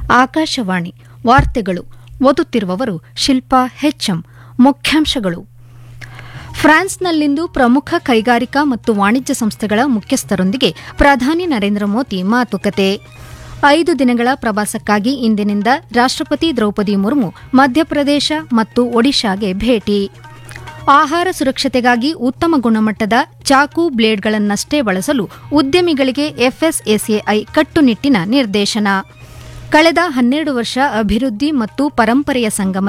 ಆಕಾಶವಾಣಿ ವಾರ್ತೆಗಳು ಓದುತ್ತಿರುವವರು ಶಿಲ್ಪಾ ಹೆಚ್ಎಂ ಮುಖ್ಯಾಂಶಗಳು ಫ್ರಾನ್ಸ್ನಲ್ಲಿಂದು ಪ್ರಮುಖ ಕೈಗಾರಿಕಾ ಮತ್ತು ವಾಣಿಜ್ಯ ಸಂಸ್ಥೆಗಳ ಮುಖ್ಯಸ್ಥರೊಂದಿಗೆ ಪ್ರಧಾನಿ ನರೇಂದ್ರ ಮೋದಿ ಮಾತುಕತೆ ಐದು ದಿನಗಳ ಪ್ರವಾಸಕ್ಕಾಗಿ ಇಂದಿನಿಂದ ರಾಷ್ಟಪತಿ ದ್ರೌಪದಿ ಮುರ್ಮು ಮಧ್ಯಪ್ರದೇಶ ಮತ್ತು ಒಡಿಶಾಗೆ ಭೇಟಿ ಆಹಾರ ಸುರಕ್ಷತೆಗಾಗಿ ಉತ್ತಮ ಗುಣಮಟ್ಟದ ಚಾಕು ಬ್ಲೇಡ್ಗಳನ್ನಷ್ಟೇ ಬಳಸಲು ಉದ್ಯಮಿಗಳಿಗೆ ಎಫ್ಎಸ್ಎಸ್ಎಐ ಕಟ್ಟುನಿಟ್ಟಿನ ನಿರ್ದೇಶನ ಕಳೆದ ಹನ್ನೆರಡು ವರ್ಷ ಅಭಿವೃದ್ಧಿ ಮತ್ತು ಪರಂಪರೆಯ ಸಂಗಮ